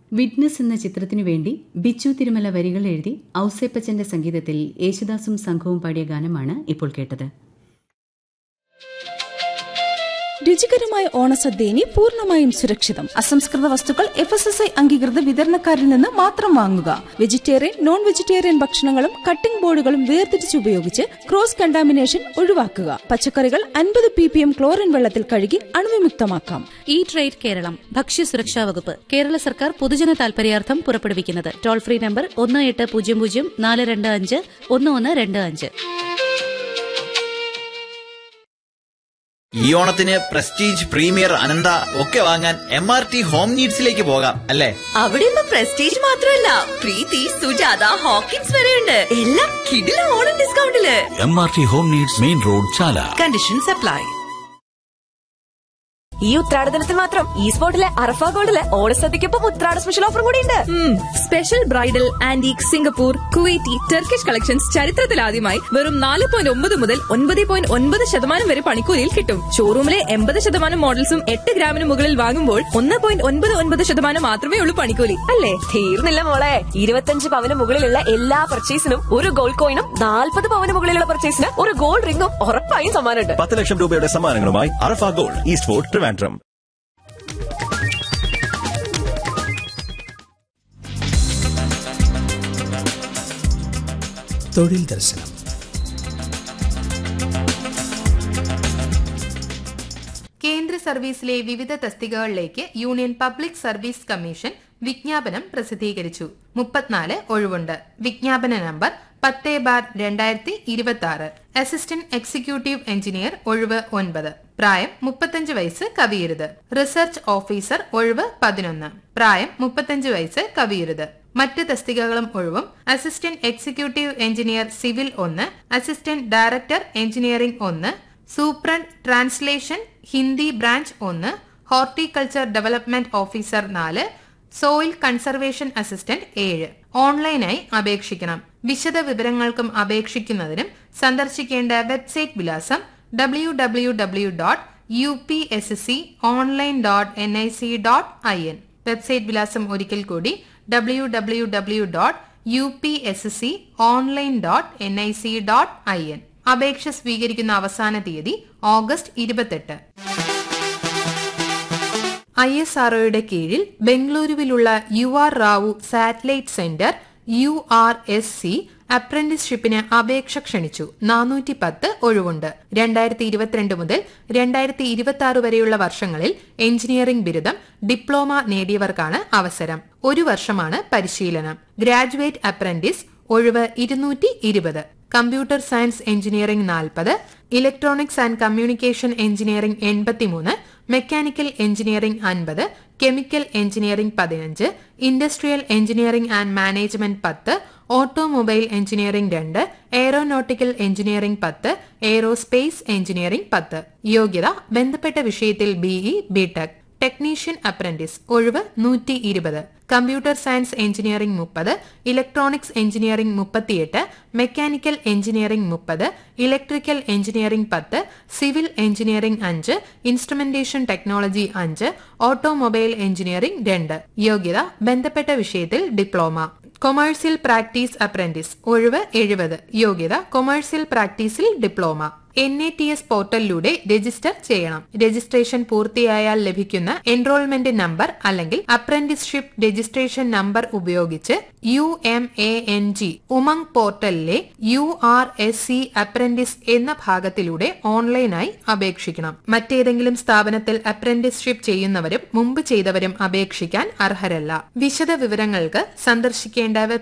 witness എന്ന ചിത്രത്തിനു വേണ്ടി ബിച്ചു തിരുമല വരികൾ എഴുതി ഔസേപ്പച്ചന്റെ സംഗീതത്തിൽ യേശുദാസും സംഘവും പാടിയ ഗാനമാണ് ഇപ്പോൾ കേട്ടത് രുചികരമായ ഓണസദ്യ ഇനി പൂർണ്ണമായും സുരക്ഷിതം അസംസ്കൃത വസ്തുക്കൾ എഫ് എസ് എസ് ഐ അംഗീകൃത വിതരണക്കാരിൽ നിന്ന് മാത്രം വാങ്ങുക വെജിറ്റേറിയൻ നോൺ വെജിറ്റേറിയൻ ഭക്ഷണങ്ങളും കട്ടിംഗ് ബോർഡുകളും വേർതിരിച്ച് ഉപയോഗിച്ച് ക്രോസ് കണ്ടാമിനേഷൻ ഒഴിവാക്കുക പച്ചക്കറികൾ അൻപത് പി പി എം ക്ലോറിൻ വെള്ളത്തിൽ കഴുകി അണുവിമുക്തമാക്കാം ഈ ട്രേഡ് കേരളം ഭക്ഷ്യസുരക്ഷാ വകുപ്പ് കേരള സർക്കാർ പൊതുജന താൽപര്യാർത്ഥം പുറപ്പെടുവിക്കുന്നത് ടോൾ ഫ്രീ നമ്പർ ഒന്ന് എട്ട് പൂജ്യം പൂജ്യം നാല് രണ്ട് അഞ്ച് ഒന്ന് ഒന്ന് രണ്ട് അഞ്ച് ഈ ഓണത്തിന് പ്രസ്റ്റീജ് പ്രീമിയർ അനന്ത ഒക്കെ വാങ്ങാൻ എം ആർ ടി ഹോം നീഡ്സിലേക്ക് പോകാം അല്ലേ അവിടെ ഇപ്പൊ പ്രസ്റ്റീജ് മാത്രമല്ല പ്രീതി സുജാത ഹോക്കിൻസ് വരെയുണ്ട് എല്ലാം കിടില ഓണം ഡിസ്കൗണ്ടില് M R T home needs main road Chala conditions apply ഈ ഉത്രാടദിനത്തിൽ മാത്രം ഈ സ്പോട്ടിലെ അറഫ ഗോൾഡിലെ ഓണസദ്യക്കൊപ്പം ഉത്രാട സ്പെഷ്യൽ ഓഫർ കൂടി ഉണ്ട് special bridal antique Singapore Kuwaiti Turkish collections ചരിത്രത്തിലാദ്യമായി വെറും നാല് പോയിന്റ് ഒമ്പത് മുതൽ ഒൻപത് പോയിന്റ് ഒൻപത് ശതമാനം വരെ പണിക്കൂലിയിൽ കിട്ടും ഷോറൂമിലെ എൺപത് ശതമാനം മോഡൽസും എട്ട് ഗ്രാമിന് മുകളിൽ വാങ്ങുമ്പോൾ ഒന്ന് പോയിന്റ് ഒൻപത് ഒൻപത് ശതമാനം മാത്രമേ ഉള്ളൂ പണിക്കൂലി അല്ലേ തീർന്നില്ല മോളെ ഇരുപത്തഞ്ച് പവന് മുകളിലുള്ള എല്ലാ പർച്ചേസിനും ഒരു ഗോൾഡ് കോയിനും നാൽപ്പത് പവന് മുകളിലുള്ള പർച്ചേസിന് ഒരു ഗോൾഡ് റിംഗും ഉറപ്പായും സമ്മാനമുണ്ട് പത്ത് ലക്ഷം രൂപയുടെ സമ്മാനങ്ങളുമായി Arafa gold East Fort Trivandrum തൊഴിൽ ദർശനം കേന്ദ്ര സർവീസിലെ വിവിധ തസ്തികകളിലേക്ക് യൂണിയൻ പബ്ലിക് സർവീസ് കമ്മീഷൻ വിജ്ഞാപനം പ്രസിദ്ധീകരിച്ചു മുപ്പത്തിനാല് ഒഴിവുണ്ട് വിജ്ഞാപന നമ്പർ പത്ത് ബാർ രണ്ടായിരത്തി ഇരുപത്തി ആറ് അസിസ്റ്റന്റ് എക്സിക്യൂട്ടീവ് എഞ്ചിനീയർ ഒഴിവ് ഒൻപത് പ്രായം മുപ്പത്തഞ്ച് വയസ്സ് കവിയരുത് റിസർച്ച് ഓഫീസർ ഒഴിവ് പതിനൊന്ന് പ്രായം മുപ്പത്തഞ്ച് വയസ്സ് കവിയരുത് മറ്റ് തസ്തികകളും ഒഴിവും അസിസ്റ്റന്റ് എക്സിക്യൂട്ടീവ് എഞ്ചിനീയർ സിവിൽ ഒന്ന് അസിസ്റ്റന്റ് ഡയറക്ടർ എഞ്ചിനീയറിംഗ് ഒന്ന് സൂപ്രണ്ട് ട്രാൻസ്ലേഷൻ ഹിന്ദി ബ്രാഞ്ച് ഒന്ന് ഹോർട്ടിക്കൾച്ചർ ഡെവലപ്മെന്റ് ഓഫീസർ നാല് സോയിൽ കൺസർവേഷൻ അസിസ്റ്റന്റ് ഏഴ് ഓൺലൈനായി അപേക്ഷിക്കണം വിശദ വിവരങ്ങൾക്കും അപേക്ഷിക്കുന്നതിനും സന്ദർശിക്കേണ്ട വെബ്സൈറ്റ് വിലാസം W W W dot U P S S C online dot N I C dot I N website വിലാസം ഒരിക്കൽ കൂടി W W W dot U P S S C online dot N I C dot I N അപേക്ഷ സ്വീകരിക്കുന്ന അവസാന തീയതി August ഇരുപത്തെട്ട് I S ആർഒയുടെ കീഴിൽ ബംഗളൂരുവിലുള്ള U R Rao satellite centre U R S C അപ്രന്റീസ്ഷിപ്പിന് അപേക്ഷ ക്ഷണിച്ചു നാനൂറ്റി പത്ത് ഒഴിവുണ്ട് രണ്ടായിരത്തി ഇരുപത്തിരണ്ട് മുതൽ രണ്ടായിരത്തി ഇരുപത്തി ആറ് വരെയുള്ള വർഷങ്ങളിൽ എഞ്ചിനീയറിംഗ് ബിരുദം ഡിപ്ലോമ നേടിയവർക്കാണ് അവസരം ഒരു വർഷമാണ് പരിശീലനം ഗ്രാജുവേറ്റ് അപ്രന്റീസ് ഒഴിവ് ഇരുന്നൂറ്റി ഇരുപത് കമ്പ്യൂട്ടർ സയൻസ് എഞ്ചിനീയറിംഗ് നാൽപ്പത് ഇലക്ട്രോണിക്സ് ആൻഡ് കമ്മ്യൂണിക്കേഷൻ എഞ്ചിനീയറിംഗ് എൺപത്തിമൂന്ന് മെക്കാനിക്കൽ എഞ്ചിനീയറിംഗ് അൻപത് കെമിക്കൽ എഞ്ചിനീയറിംഗ് പതിനഞ്ച് ഇൻഡസ്ട്രിയൽ എഞ്ചിനീയറിംഗ് ആൻഡ് മാനേജ്മെന്റ് പത്ത് ഓട്ടോമൊബൈൽ എഞ്ചിനീയറിംഗ് രണ്ട് എയറോനോട്ടിക്കൽ എഞ്ചിനീയറിംഗ് പത്ത് എയ്റോസ്പേസ് എഞ്ചിനീയറിംഗ് പത്ത് യോഗ്യത ബന്ധപ്പെട്ട വിഷയത്തിൽ ബിഇ ബിടെക് ടെക്നീഷ്യൻ അപ്രന്റീസ് ഒഴിവ് നൂറ്റി ഇരുപത് കമ്പ്യൂട്ടർ സയൻസ് എഞ്ചിനീയറിംഗ് മുപ്പത് ഇലക്ട്രോണിക്സ് എഞ്ചിനീയറിംഗ് മുപ്പത്തിയെട്ട് മെക്കാനിക്കൽ എഞ്ചിനീയറിംഗ് മുപ്പത് ഇലക്ട്രിക്കൽ എഞ്ചിനീയറിംഗ് പത്ത് സിവിൽ എഞ്ചിനീയറിംഗ് അഞ്ച് ഇൻസ്ട്രുമെന്റേഷൻ ടെക്നോളജി അഞ്ച് ഓട്ടോമൊബൈൽ എഞ്ചിനീയറിംഗ് രണ്ട് യോഗ്യത ബന്ധപ്പെട്ട വിഷയത്തിൽ ഡിപ്ലോമ കൊമേഴ്സ്യൽ പ്രാക്ടീസ് അപ്രന്റീസ് ഒഴിവ് എഴുപത് യോഗ്യത കൊമേഴ്സ്യൽ പ്രാക്ടീസിൽ diploma N A T S പോർട്ടലിലൂടെ രജിസ്റ്റർ ചെയ്യണം രജിസ്ട്രേഷൻ പൂർത്തിയായാൽ ലഭിക്കുന്ന എൻറോൾമെന്റ് നമ്പർ അല്ലെങ്കിൽ അപ്രന്റീസ്ഷിപ്പ് രജിസ്ട്രേഷൻ നമ്പർ ഉപയോഗിച്ച് U M A N G Umang പോർട്ടലിലെ U R S C apprentice എന്ന ഭാഗത്തിലൂടെ ഓൺലൈനായി അപേക്ഷിക്കണം മറ്റേതെങ്കിലും സ്ഥാപനത്തിൽ അപ്രന്റീസ്ഷിപ്പ് ചെയ്യുന്നവരും മുമ്പ് ചെയ്തവരും അപേക്ഷിക്കാൻ അർഹരല്ല വിശദ വിവരങ്ങൾക്ക് സന്ദർശിക്കേണ്ട വെബ്